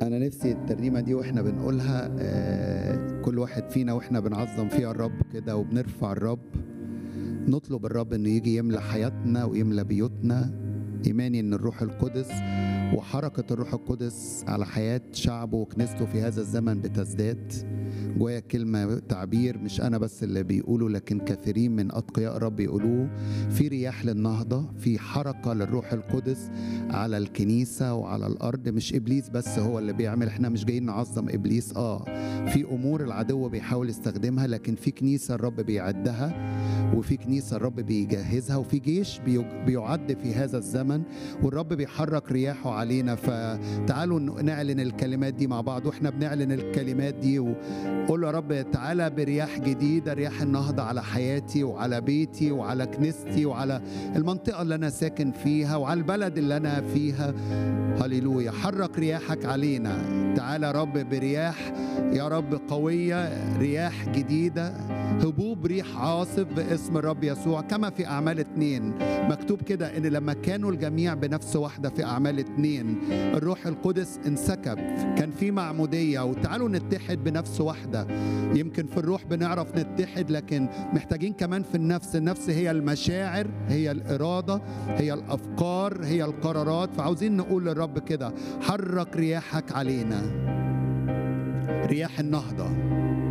انا نفسي الترنيمه دي واحنا بنقولها آه، كل واحد فينا واحنا بنعظم فيها الرب كده وبنرفع الرب نطلب الرب انه يجي يملى حياتنا ويملى بيوتنا ايماني ان الروح القدس وحركه الروح القدس على حياه شعبه وكنيسته في هذا الزمن بتزداد جوايا كلمة تعبير مش أنا بس اللي بيقوله لكن كثيرين من أتقياء الرب يقولوه في رياح للنهضة في حركة للروح القدس على الكنيسة وعلى الأرض مش إبليس بس هو اللي بيعمل إحنا مش جايين نعظم إبليس آه في أمور العدو بيحاول يستخدمها لكن في كنيسة الرب بيعدها وفي كنيسة الرب بيجهزها وفي جيش بيج- بيعد في هذا الزمن والرب بيحرك رياحه علينا فتعالوا ن- نعلن الكلمات دي مع بعض واحنا بنعلن الكلمات دي وقول يا رب تعالى برياح جديدة رياح النهضة على حياتي وعلى بيتي وعلى كنيستي وعلى المنطقة اللي أنا ساكن فيها وعلى البلد اللي أنا فيها هللويا حرك رياحك علينا تعالى يا رب برياح يا رب قوية رياح جديدة هبوب ريح عاصف باسم الرب يسوع كما في أعمال اتنين مكتوب كده إن لما كانوا الجميع بنفس واحدة في أعمال اتنين الروح القدس انسكب كان في معمودية وتعالوا نتحد بنفس واحدة يمكن في الروح بنعرف نتحد لكن محتاجين كمان في النفس النفس هي المشاعر هي الإرادة هي الأفكار هي القرارات فعاوزين نقول للرب كده حرك رياحك علينا رياح النهضة